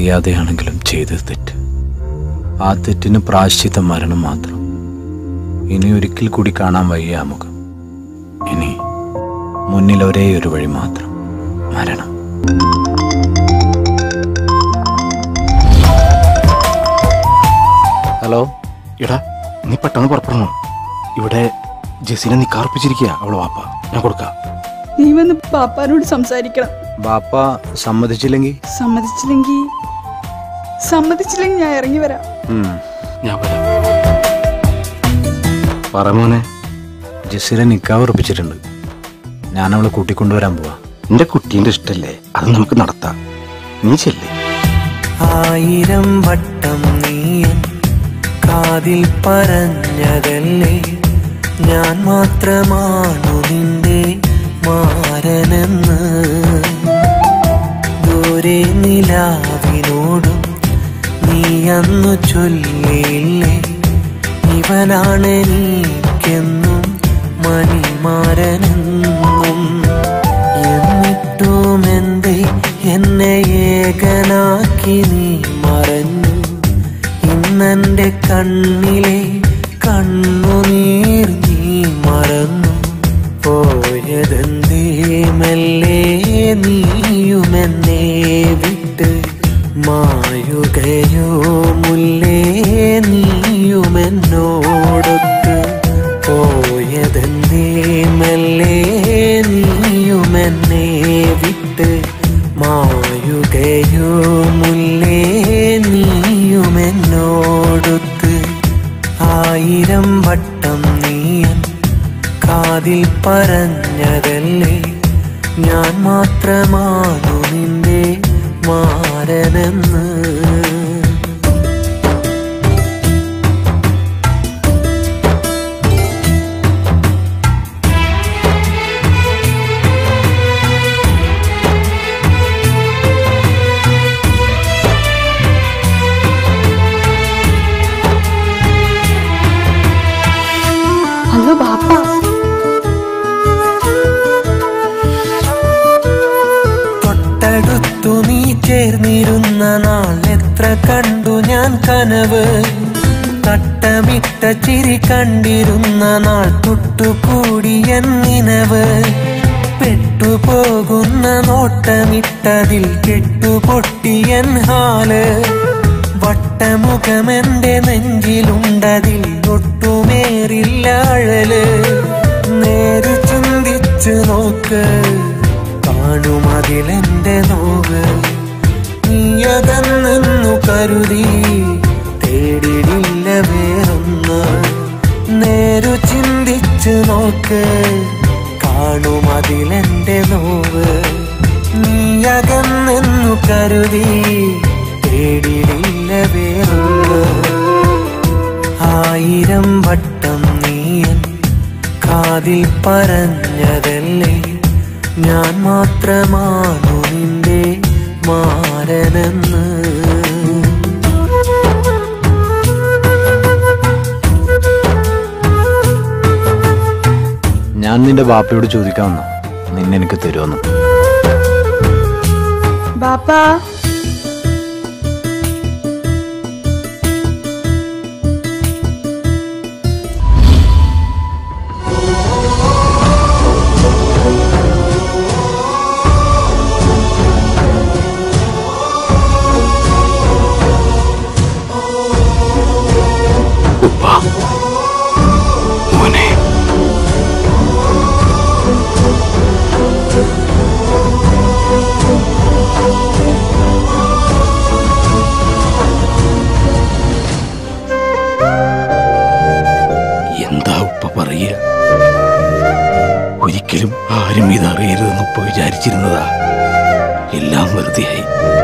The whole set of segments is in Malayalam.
അറിയാതെയാണെങ്കിലും ചെയ്തത് തെറ്റ് ആ തെറ്റിന് പ്രാശ്ചിത്തം മരണം മാത്രം ഇനി ഒരിക്കൽ കൂടി കാണാൻ വയ്യ ആ മുഖം ഇനി മുന്നിൽ ഒരേ ഒരു വഴി മാത്രം മരണം ഹലോ എടാ നീ പെട്ടെന്ന് പുറപ്പെടണം ഇവിടെ ജെസിനെ നീ കാർപ്പിച്ചിരിക്കുക അവളെ വാപ്പ ഞാൻ കൊടുക്കാം നീ വന്ന് പാപ്പാനോട് സംസാരിക്കണം ബാപ്പ സമ്മതിച്ചില്ലെങ്കിൽ സമ്മതിച്ചില്ലെങ്കിൽ സമ്മതിച്ചില്ലെങ്കിൽ ഞാൻ ഇറങ്ങി വരാം ഉം. ഞാൻ വരാം പറ മോനെ ജസീറെ നിക്കാവ് ഉറപ്പിച്ചിട്ടുണ്ട് ഞാൻ അവളെ കൂട്ടിക്കൊണ്ടുവരാൻ പോവാ എന്റെ കുട്ടീന്റെ ഇഷ്ടല്ലേ അത് നമുക്ക് നടത്താം നീ ചെല്ലേ ആയിരം വട്ടം നീയൻ കാതിൽ പറഞ്ഞതല്ലേ ഞാൻ മാത്രമാണു നിന്റെ മാരനെന്ന് ദൂരെ നിലാവിനോടും നീ അന്നു ചൊല്ലിയില്ലേ ഇവനാണ് നീക്കെന്നും മണിമാരനെന്നും എന്നിട്ടും എന്തേ എന്നെ ഏകനാക്കി നീ മറഞ്ഞു ഇന്നെന്റെ കണ്ണിലെ കണ്ണുനീർ നീ മറന്നു പോയതെന്തേ മെല്ലെ നീയുമെന്നെ വിട്ട് മായുകയോ മുല്ലേ നീയുമെന്നോടൊത്ത് പോയതെന്തേ മെല്ലെ നീയുമെന്നെ വിട്ട് മായുകയോ മുല്ലേ നീയുമെന്നോടൊത്ത് ആയിരം വട്ടം നീയൻ കാതിൽ പറഞ്ഞതല്ലേ ഞാൻ മാത്രമാണു നിന്റെ മാരനെന്ന് ഹലോ ബാപ്പ തൊട്ടടുത്തു നീ ചേർന്നിരുന്ന നാൾ എത്ര കണ്ടു ഞാൻ കനവ് തട്ടമിട്ട ചിരി കണ്ടിരുന്ന നാൾ തൊട്ടുകൂടിയൻ നിനവ് പെട്ടുപോകുന്ന നോട്ടമിട്ടതിൽ കെട്ടുപൊട്ടിയൻ ഹാല് വട്ടമുഖമെന്റെ നെഞ്ചിലുണ്ടതിൽ ഒട്ടുമേറില്ല അഴല് നേര് ചിന്തിച്ചു നോക്ക് കാണുമതിലെന്റെ നോവ് നീയതെന്നു കരുതി തേടിടില്ല വേറൊന്ന് നേരു ചിന്തിച്ചു നോക്ക് കാണുമതിലെന്റെ നോവ് നീയകന്നെന്നു കരുതി തേടിടില്ല വേറൊന്ന് ആയിരം വട്ടം നീയൻ കാതിൽ പറഞ്ഞതല്ലേ ഞാൻ മാത്രമാണു നിന്റെ മാരനെന്ന് ഞാൻ നിന്റെ ബാപ്പയോട് ചോദിക്കാൻ വന്നു നിന്നെ എനിക്ക് തരുമെന്ന് ബാപ്പ മോനെ എന്താ ഉപ്പ പറയുക ഒരിക്കലും ആരും ഇത് അറിയരുതെന്ന് ഉപ്പ വിചാരിച്ചിരുന്നതാ എല്ലാം വെറുതെയായി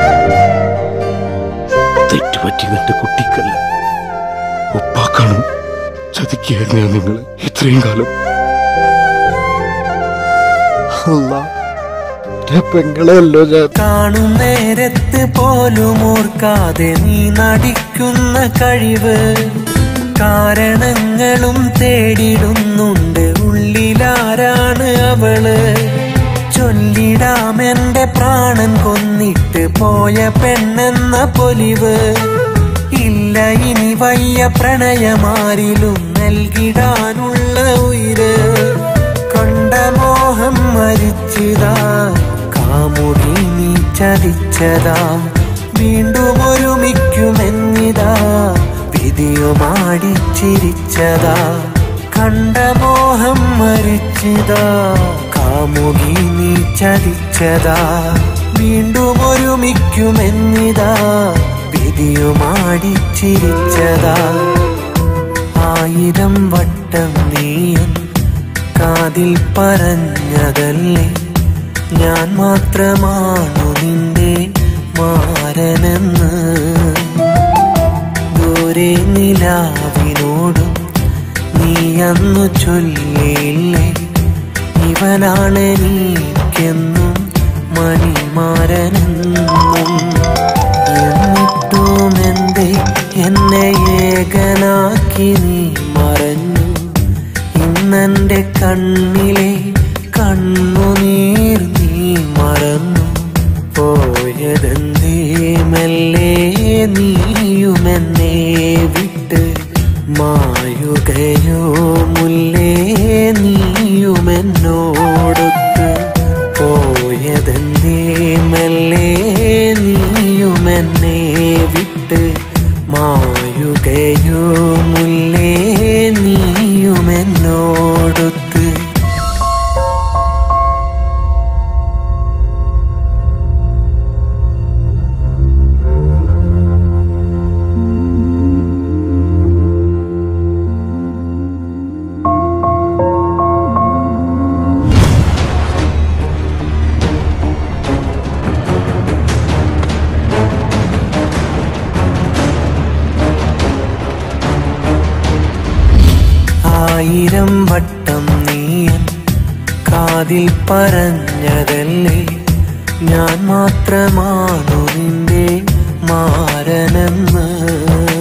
തെറ്റുപറ്റിയതെന്റെ കുട്ടിക്കല്ല ഉപ്പാക്കാണ് ചതിക്കുകയായിരുന്നു ഞാൻ നിങ്ങൾ ഇത്രയും കാലം പെങ്ങളെയല്ലോ ഞാൻ കാണും നേരത്ത് പോലും ഓർക്കാതെ നീ നടിക്കുന്ന കഴിവ് കാരണങ്ങളും തേടിടുന്നുണ്ട് ഉള്ളിലാരാണ് അവള് ചൊല്ല ചൊല്ലിടാം എന്റെ പ്രാണൻ കൊന്നിട്ട് പോയ പെണ്ണെന്ന പൊലിവ് ഇല്ല ഇനി വയ്യ പ്രണയമാരിലും നൽകിടാനുള്ള ഉയര് കണ്ട മോഹം മരിച്ചതാ കാമുകി നീ ചതിച്ചതാ വീണ്ടും ഒരുമിക്കുമെന്നിതാ വിധിയുമാടിച്ചിരിച്ചതാ കണ്ട മോഹം മരിച്ചതാ കാമുകി നീ ചതിച്ചതാ വീണ്ടും ഒരുമിക്കുമെന്നിതാ വിധിയുമാടിച്ചിരിച്ചതാ ആയിരം വട്ടം നീയൻ കാതിൽ പറഞ്ഞതല്ലേ ഞാൻ മാത്രമാണു നിന്റെ മാരനെന്ന് ദൂരെ നിലാവിനോടും നീ അന്നു ചൊല്ലിയില്ലേ ഇവനാണ് നീക്കെന്നും മണിമാരനെന്നും എന്നിട്ടും എന്തേ എന്നെ ഏകനാക്കി നീ മറഞ്ഞു ഇന്നെന്റെ കണ്ണിലെ കണ്ണുനീർ നീ മറന്നു പോയതെന്തേ മെല്ലെ നീയുമെന്നെ വിട്ട് മായുകയോ മുല്ലേ നീയുമെന്നോടൊത്ത് പോയതെന്തേ മെല്ലെ നീയുമെന്നെ വിട്ട് മായുകയോ മുല്ലേ നീയുമെന്നോടൊത്ത് ആയിരം വട്ടം നീയൻ കാതിൽ പറഞ്ഞതല്ലേ ഞാൻ മാത്രമാണു നിന്റെ മാരനെന്ന്